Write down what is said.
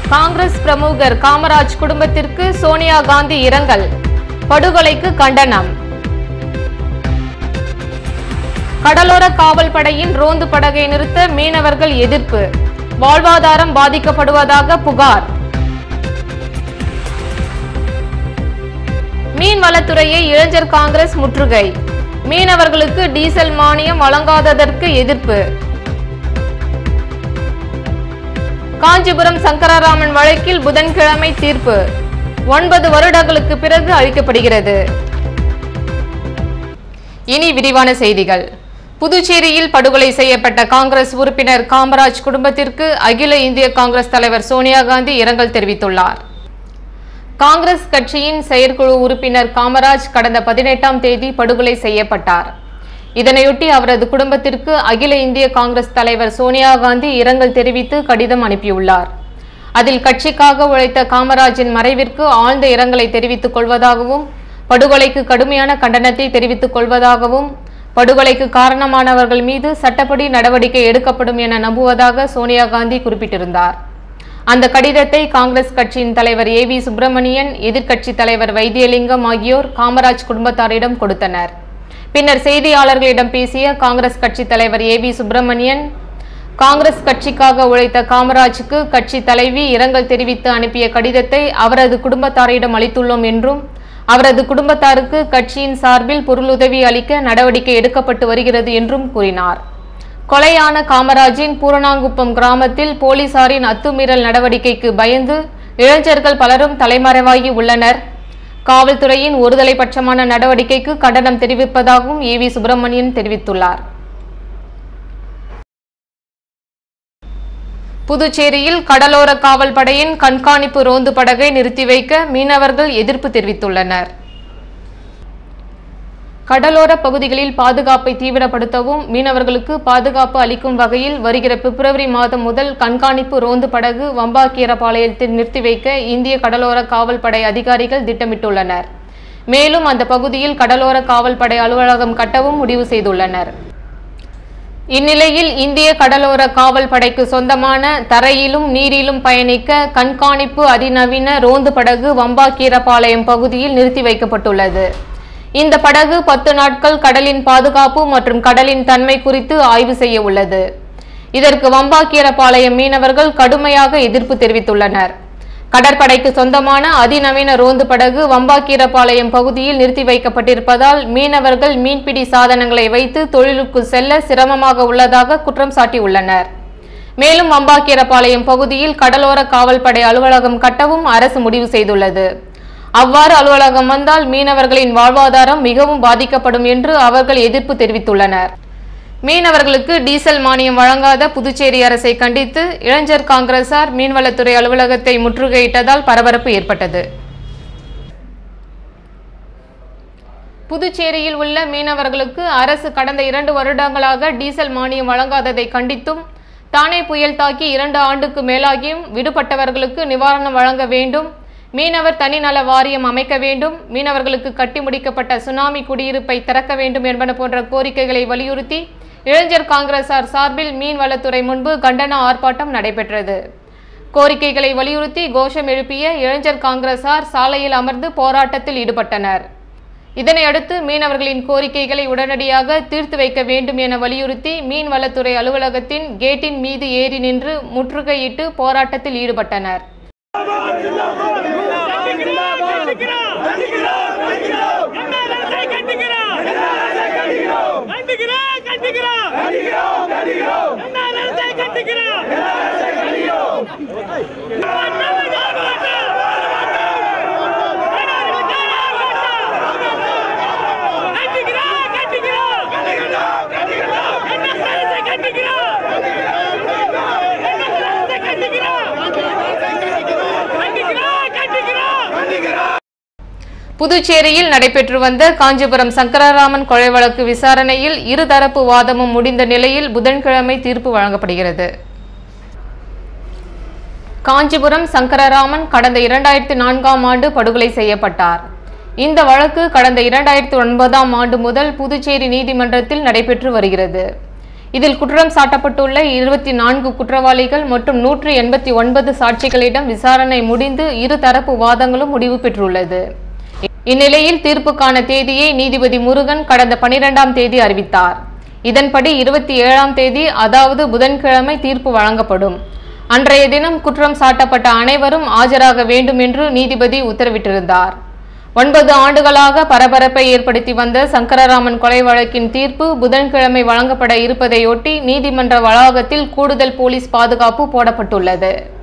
காங்கிரஸ் பிரமுகர் காமராஜ் குடும்பத்திற்கு சோனியா காந்தி இரங்கல் படுகொலைக்கு கண்டனம் கடலோர காவல் படையின் ரோந்து படகை நிறுத்த மீனவர்கள் எதிர்ப்பு வாழ்வாதாரம் பாதிக்கப்படுவதாக புகார் மீன்வளத்துறையை இளைஞர் காங்கிரஸ் முற்றுகை மீனவர்களுக்கு டீசல் மானியம் வழங்காததற்கு எதிர்ப்பு காஞ்சிபுரம் சங்கரராமன் வழக்கில் புதன்கிழமை தீர்ப்பு ஒன்பது வருடங்களுக்கு பிறகு அளிக்கப்படுகிறது இனி விரிவான செய்திகள் புதுச்சேரியில் படுகொலை செய்யப்பட்ட காங்கிரஸ் உறுப்பினர் காமராஜ் குடும்பத்திற்கு அகில இந்திய காங்கிரஸ் தலைவர் சோனியா காந்தி இரங்கல் தெரிவித்துள்ளார் காங்கிரஸ் கட்சியின் செயற்குழு உறுப்பினர் காமராஜ் கடந்த பதினெட்டாம் தேதி படுகொலை செய்யப்பட்டார் இதனையொட்டி அவரது குடும்பத்திற்கு அகில இந்திய காங்கிரஸ் தலைவர் சோனியா காந்தி இரங்கல் தெரிவித்து கடிதம் அனுப்பியுள்ளார் அதில் கட்சிக்காக உழைத்த காமராஜின் மறைவிற்கு ஆழ்ந்த இரங்கலை தெரிவித்துக் கொள்வதாகவும் படுகொலைக்கு கடுமையான கண்டனத்தை தெரிவித்துக் கொள்வதாகவும் படுகொலைக்கு காரணமானவர்கள் மீது சட்டப்படி நடவடிக்கை எடுக்கப்படும் என நம்புவதாக சோனியா காந்தி குறிப்பிட்டிருந்தார் அந்த கடிதத்தை காங்கிரஸ் கட்சியின் தலைவர் ஏ வி சுப்பிரமணியன் எதிர்க்கட்சி தலைவர் வைத்தியலிங்கம் ஆகியோர் காமராஜ் குடும்பத்தாரிடம் கொடுத்தனர் பின்னர் செய்தியாளர்களிடம் பேசிய காங்கிரஸ் கட்சி தலைவர் ஏ வி சுப்பிரமணியன் காங்கிரஸ் கட்சிக்காக உழைத்த காமராஜுக்கு கட்சி தலைவி இரங்கல் தெரிவித்து அனுப்பிய கடிதத்தை அவரது குடும்பத்தாரிடம் அளித்துள்ளோம் என்றும் அவரது குடும்பத்தாருக்கு கட்சியின் சார்பில் பொருளுதவி அளிக்க நடவடிக்கை எடுக்கப்பட்டு வருகிறது என்றும் கூறினார் கொலையான காமராஜின் பூரணாங்குப்பம் கிராமத்தில் போலீசாரின் அத்துமீறல் நடவடிக்கைக்கு பயந்து இளைஞர்கள் பலரும் தலைமறைவாகி உள்ளனர் காவல்துறையின் ஒருதலைபட்சமான நடவடிக்கைக்கு கண்டனம் தெரிவிப்பதாகவும் ஏ வி சுப்பிரமணியன் தெரிவித்துள்ளார் புதுச்சேரியில் கடலோர காவல் படையின் கண்காணிப்பு ரோந்து படகை நிறுத்தி வைக்க மீனவர்கள் எதிர்ப்பு தெரிவித்துள்ளனர் கடலோர பகுதிகளில் பாதுகாப்பை தீவிரப்படுத்தவும் மீனவர்களுக்கு பாதுகாப்பு அளிக்கும் வகையில் வருகிற பிப்ரவரி மாதம் முதல் கண்காணிப்பு ரோந்து படகு வம்பாக்கீரபாளையத்தில் நிறுத்தி வைக்க இந்திய கடலோர காவல் படை அதிகாரிகள் திட்டமிட்டுள்ளனர் மேலும் அந்த பகுதியில் கடலோர காவல் படை அலுவலகம் கட்டவும் முடிவு செய்துள்ளனர் இந்நிலையில் இந்திய கடலோர காவல் படைக்கு சொந்தமான தரையிலும் நீரிலும் பயணிக்க கண்காணிப்பு அதிநவீன ரோந்து படகு வம்பாக்கீரபாளையம் பகுதியில் நிறுத்தி வைக்கப்பட்டுள்ளது இந்த படகு பத்து நாட்கள் கடலின் பாதுகாப்பு மற்றும் கடலின் தன்மை குறித்து ஆய்வு செய்ய உள்ளது இதற்கு வம்பாக்கீரபாளையம் மீனவர்கள் கடுமையாக எதிர்ப்பு தெரிவித்துள்ளனர் கடற்படைக்கு சொந்தமான அதிநவீன ரோந்து படகு வம்பாக்கீரபாளையம் பகுதியில் நிறுத்தி வைக்கப்பட்டிருப்பதால் மீனவர்கள் மீன்பிடி சாதனங்களை வைத்து தொழிலுக்கு செல்ல சிரமமாக உள்ளதாக குற்றம் சாட்டியுள்ளனர் மேலும் வம்பாக்கீரபாளையம் பகுதியில் கடலோர காவல் படை அலுவலகம் கட்டவும் அரசு முடிவு செய்துள்ளது அவ்வாறு அலுவலகம் வந்தால் மீனவர்களின் வாழ்வாதாரம் மிகவும் பாதிக்கப்படும் என்று அவர்கள் எதிர்ப்பு தெரிவித்துள்ளனர் மீனவர்களுக்கு டீசல் மானியம் வழங்காத புதுச்சேரி அரசை கண்டித்து இளைஞர் காங்கிரசார் மீன்வளத்துறை அலுவலகத்தை முற்றுகையிட்டதால் பரபரப்பு ஏற்பட்டது புதுச்சேரியில் உள்ள மீனவர்களுக்கு அரசு கடந்த இரண்டு வருடங்களாக டீசல் மானியம் வழங்காததை கண்டித்தும் தானே புயல் தாக்கி இரண்டு ஆண்டுக்கு மேலாகியும் விடுபட்டவர்களுக்கு நிவாரணம் வழங்க வேண்டும் மீனவர் தனிநல வாரியம் அமைக்க வேண்டும் மீனவர்களுக்கு கட்டி முடிக்கப்பட்ட சுனாமி குடியிருப்பை திறக்க வேண்டும் என்பன போன்ற கோரிக்கைகளை வலியுறுத்தி இளைஞர் காங்கிரசார் சார்பில் மீன்வளத்துறை முன்பு கண்டன ஆர்ப்பாட்டம் நடைபெற்றது கோரிக்கைகளை வலியுறுத்தி கோஷம் எழுப்பிய இளைஞர் காங்கிரசார் சாலையில் அமர்ந்து போராட்டத்தில் ஈடுபட்டனர் இதனையடுத்து மீனவர்களின் கோரிக்கைகளை உடனடியாக தீர்த்து வைக்க வேண்டும் என வலியுறுத்தி மீன்வளத்துறை அலுவலகத்தின் கேட்டின் மீது ஏறி நின்று முற்றுகையிட்டு போராட்டத்தில் ஈடுபட்டனர் புதுச்சேரியில் நடைபெற்று வந்த காஞ்சிபுரம் சங்கரராமன் கொலை வழக்கு விசாரணையில் இருதரப்பு வாதமும் முடிந்த நிலையில் புதன்கிழமை தீர்ப்பு வழங்கப்படுகிறது காஞ்சிபுரம் சங்கரராமன் கடந்த இரண்டாயிரத்தி நான்காம் ஆண்டு படுகொலை செய்யப்பட்டார் இந்த வழக்கு கடந்த இரண்டாயிரத்தி ஒன்பதாம் ஆண்டு முதல் புதுச்சேரி நீதிமன்றத்தில் நடைபெற்று வருகிறது இதில் குற்றம் சாட்டப்பட்டுள்ள இருபத்தி நான்கு குற்றவாளிகள் மற்றும் நூற்றி எண்பத்தி ஒன்பது சாட்சிகளிடம் விசாரணை முடிந்து இரு தரப்பு வாதங்களும் முடிவு பெற்றுள்ளது இந்நிலையில் தீர்ப்புக்கான தேதியை நீதிபதி முருகன் கடந்த பனிரெண்டாம் தேதி அறிவித்தார் இதன்படி இருபத்தி ஏழாம் தேதி அதாவது புதன்கிழமை தீர்ப்பு வழங்கப்படும் அன்றைய தினம் குற்றம் சாட்டப்பட்ட அனைவரும் ஆஜராக வேண்டும் என்று நீதிபதி உத்தரவிட்டிருந்தார் ஒன்பது ஆண்டுகளாக பரபரப்பை ஏற்படுத்தி வந்த சங்கரராமன் கொலை வழக்கின் தீர்ப்பு புதன்கிழமை வழங்கப்பட இருப்பதையொட்டி நீதிமன்ற வளாகத்தில் கூடுதல் போலீஸ் பாதுகாப்பு போடப்பட்டுள்ளது